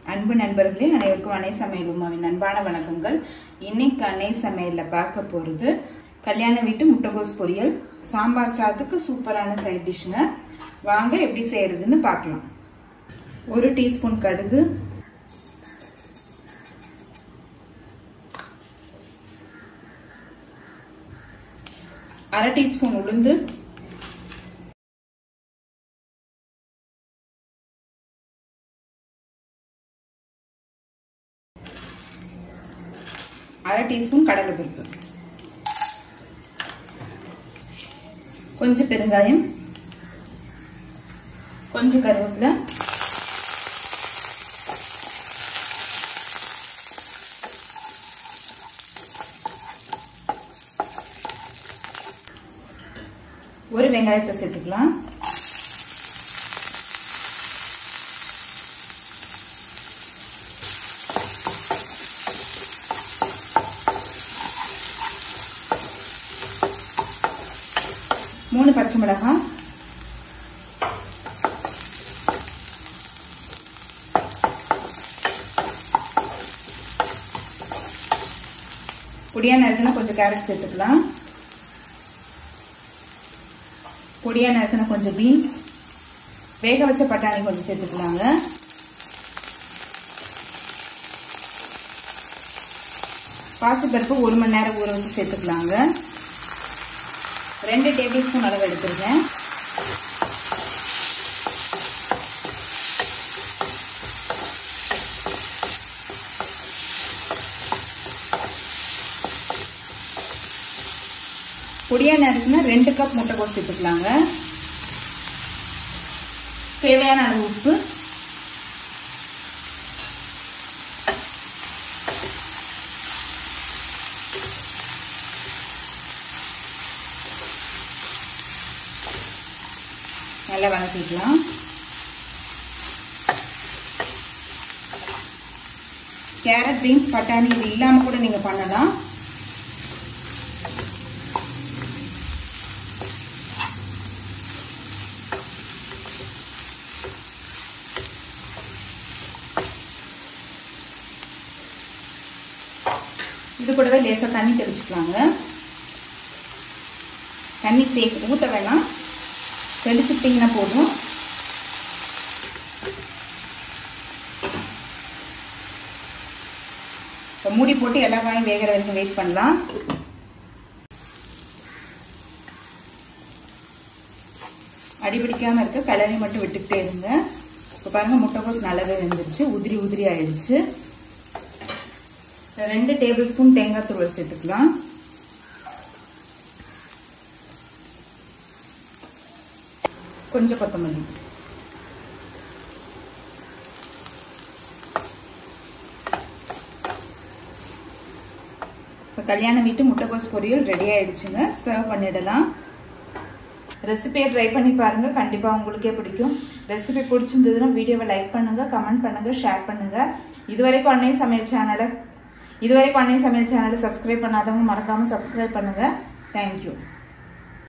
அன்பு நண்பர்களே அனைவருக்கும் அன்னை சமையல் உமாவின் அன்பான வணக்கங்கள் இன்னைக்கு அன்னை சமையல்ல பார்க்க போறது கல்யாண வீட்டு முட்டைகோஸ் பொரியல் சாம்பார் சாதத்துக்கு சூப்பரான சைட் டிஷ்ங்க வாங்க எப்படி செய்யறதுன்னு பார்க்கலாம் ஒரு டீஸ்பூன் கடுகு அரை டீஸ்பூன் உளுந்து அரை டீஸ்பூன் கடலைப்பருப்பு கொஞ்சம் பெருங்காயம் கொஞ்சம் கருவேப்பிலை ஒரு வெங்காயத்தை சேர்த்துக்கலாம் மூணு பச்சை மிளகாய் பொடியா நறுக்குனா கொஞ்சம் கேரட் சேர்த்துக்கலாம் பொடியா நறுக்குனா கொஞ்சம் பீன்ஸ் வேக வச்ச பட்டாணி கொஞ்சம் சேர்த்துக்கலாங்க பாசிப்பருப்பு ஒரு மணி நேரம் ஊற வச்சு சேர்த்துக்கலாங்க ரெண்டு டேபிள் ஸ்பூன் அளவு எடுத்துருக்கேன் பொடியா நறுக்குன்னா ரெண்டு கப் முட்டைக்கோஸ் சேர்த்துக்கலாங்க தேவையான அளவு உப்பு நல்லா வதக்கிக்கலாம் கேரட் பீன்ஸ் பட்டாணி இது இல்லாமல் கூட நீங்கள் பண்ணலாம் இது கூடவே லேசாக தண்ணி தெளிச்சுக்கலாங்க தண்ணி சேர்த்து ஊற்ற வேணாம் தெளிச்சுக்கிட்டிங்கன்னா போதும் இப்போ மூடி போட்டு எல்லா காயும் வேகிற வரைக்கும் வெயிட் பண்ணலாம் அடிபிடிக்காமல் இருக்க கலரி மட்டும் விட்டுக்கிட்டே இருங்க இப்போ பாருங்கள் முட்டைக்கோஸ் நல்லாவே வெந்துருச்சு உதிரி உதிரி ஆயிடுச்சு ரெண்டு டேபிள் ஸ்பூன் தேங்காய் துருவல் சேர்த்துக்கலாம் கொஞ்சம் கொத்தமல்லி இப்போ கல்யாணம் வீட்டு முட்டைக்கோஸ் பொரியல் ரெடி ஆயிடுச்சுங்க சர்வ் பண்ணிடலாம் ரெசிபியை ட்ரை பண்ணி பாருங்கள் கண்டிப்பாக உங்களுக்கே பிடிக்கும் ரெசிபி பிடிச்சிருந்ததுன்னா வீடியோவை லைக் பண்ணுங்கள் கமெண்ட் பண்ணுங்கள் ஷேர் பண்ணுங்கள் இதுவரைக்கும் அன்னை சமையல் சேனலை இதுவரைக்கும் அன்னை சமையல் சேனலை சப்ஸ்கிரைப் பண்ணாதவங்க மறக்காமல் சப்ஸ்கிரைப் பண்ணுங்கள் தேங்க்யூ